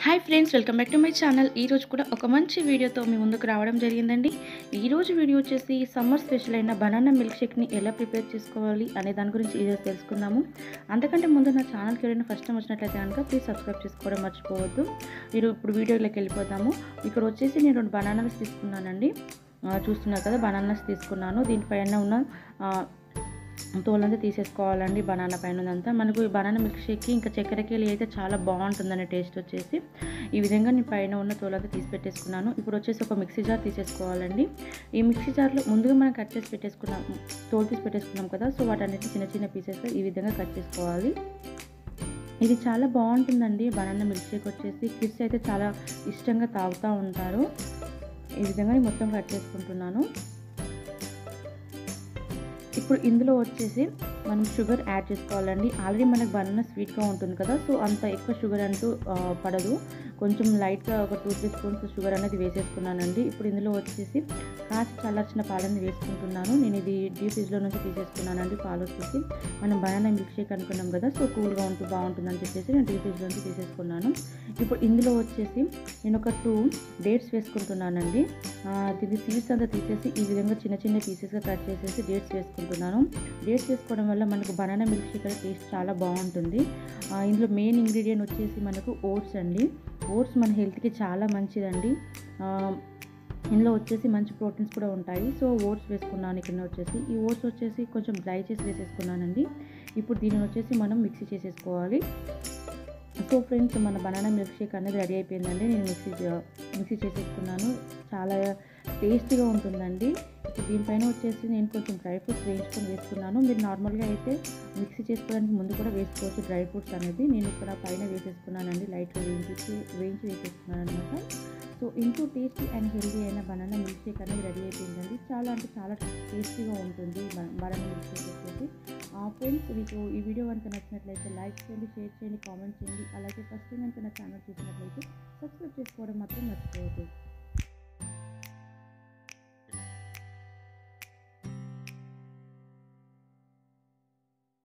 hi friends welcome back to my channel ఈ రోజు కూడా ఒక మంచి వీడియోతో మీ ముందుకు రావడం జరిగిందండి ఈ రోజు వీడియో వచ్చేసి సమ్మర్ స్పెషల్ అయిన బనానా మిల్క్ షేక్ని ఎలా ప్రిపేర్ చేసుకోవాలి అనే దాని గురించి ఈరోజు తెలుసుకుందాము అంతకంటే ముందు నా ఛానల్కి ఎవరైనా ఫస్ట్ టైం వచ్చినట్లయితే కనుక ప్లీజ్ సబ్స్క్రైబ్ చేసుకోవడం మర్చిపోవద్దు మీరు ఇప్పుడు వీడియోలోకి వెళ్ళిపోతాము ఇక్కడ వచ్చేసి నేను రెండు బనానాస్ తీసుకున్నానండి ఆ, చూస్తున్నారు కదా బనానాస్ తీసుకున్నాను దీనిపైన ఉన్న ఆ, తోలంతా తీసేసుకోవాలండి బనానా పైన ఉందంతా మనకు ఈ బనానా మిల్క్ షేక్కి ఇంకా చక్కెరకి అయితే చాలా బాగుంటుందండి టేస్ట్ వచ్చేసి ఈ విధంగా నేను పైన ఉన్న తోలంతా తీసి పెట్టేసుకున్నాను ఇప్పుడు వచ్చేసి ఒక మిక్సీ జార్ తీసేసుకోవాలండి ఈ మిక్సీ జార్లో ముందుగా మనం కట్ చేసి పెట్టేసుకున్నాం తోలు తీసి పెట్టేసుకున్నాం కదా సో వాటన్నిటి చిన్న చిన్న పీసెస్గా ఈ విధంగా కట్ చేసుకోవాలి ఇది చాలా బాగుంటుందండి బనానా మిల్క్ షేక్ వచ్చేసి కిడ్స్ అయితే చాలా ఇష్టంగా తాగుతూ ఉంటారు ఈ విధంగా నేను మొత్తం కట్ చేసుకుంటున్నాను ఇప్పుడు ఇందులో వచ్చేసి మనం షుగర్ యాడ్ చేసుకోవాలండి ఆల్రెడీ మనకు బనానా స్వీట్గా ఉంటుంది కదా సో అంత ఎక్కువ షుగర్ అంటూ ఆ, పడదు కొంచెం లైట్గా ఒక టూ త్రీ స్పూన్స్ షుగర్ అనేది వేసేసుకున్నానండి ఇప్పుడు ఇందులో వచ్చేసి కాచి చల్లార్చిన పాలని వేసుకుంటున్నాను నేను ఇది డీప్ ఫ్రిడ్జ్లో నుంచి తీసేసుకున్నానండి పాలు వచ్చేసి మనం బనానా మిల్క్ షేక్ అనుకున్నాం కదా సో కూల్గా ఉంటూ బాగుంటుందని చెప్పేసి నేను డీప్ ఫ్రిడ్జ్లో నుంచి తీసేసుకున్నాను ఇప్పుడు ఇందులో వచ్చేసి నేను ఒక టూ డేట్స్ వేసుకుంటున్నానండి ఆ, దీని సీడ్స్ అంతా తీసేసి ఈ విధంగా చిన్న చిన్న పీసెస్గా కట్ చేసేసి డేట్స్ వేసుకుంటున్నాను డేట్స్ వేసుకోవడం వల్ల మనకు బనానా మిల్క్ షేక్ టేస్ట్ చాలా బాగుంటుంది ఆ, ఇందులో మెయిన్ ఇంగ్రీడియంట్ వచ్చేసి మనకు ఓట్స్ అండి ఓట్స్ మన హెల్త్కి చాలా మంచిదండి ఆ, ఇందులో వచ్చేసి మంచి ప్రోటీన్స్ కూడా ఉంటాయి సో ఓట్స్ వేసుకున్నాను ఇక్కడ వచ్చేసి ఈ ఓట్స్ వచ్చేసి కొంచెం డ్రై చేసి వేసేసుకున్నానండి ఇప్పుడు దీనిని వచ్చేసి మనం మిక్సీ చేసేసుకోవాలి సో ఫ్రెండ్స్ మన బనానా మిల్క్ షేక్ అనేది రెడీ అయిపోయిందండి నేను మిక్సీ చే- మిక్సీ చేసేసుకున్నాను చాలా టేస్టీగా ఉంటుందండి ఇప్పుడు దీనిపైన వచ్చేసి నేను కొంచెం డ్రై ఫ్రూట్స్ వేయించుకొని వేసుకున్నాను మీరు నార్మల్గా అయితే మిక్సీ చేసుకోవడానికి ముందు కూడా వేసుకోవచ్చు డ్రై ఫ్రూట్స్ అనేది నేను ఇక్కడ పైన వేసేసుకున్నానండి లైట్గా వేయించి వేయించి వేసేసుకున్నాను అనమాట సో ఎంతో టేస్టీ అండ్ హెల్దీ అయిన బనానా మిల్క్ షేక్ అనేది రెడీ అయిపోయిందండి చాలా అంటే చాలా టేస్టీగా ఉంటుంది బనానా మిల్క్ షేక్ వచ్చేసి ఫ్రెండ్స్ మీకు ఈ వీడియో కనుక నచ్చినట్లయితే లైక్ చేయండి షేర్ చేయండి కామెంట్ చేయండి అలాగే ఫస్ట్ టైం కనుక నా ఛానల్ చూసినట్లయితే సబ్స్క్రైబ్ చేసుకోవడం మాత్రం మర్చిపోవద్దు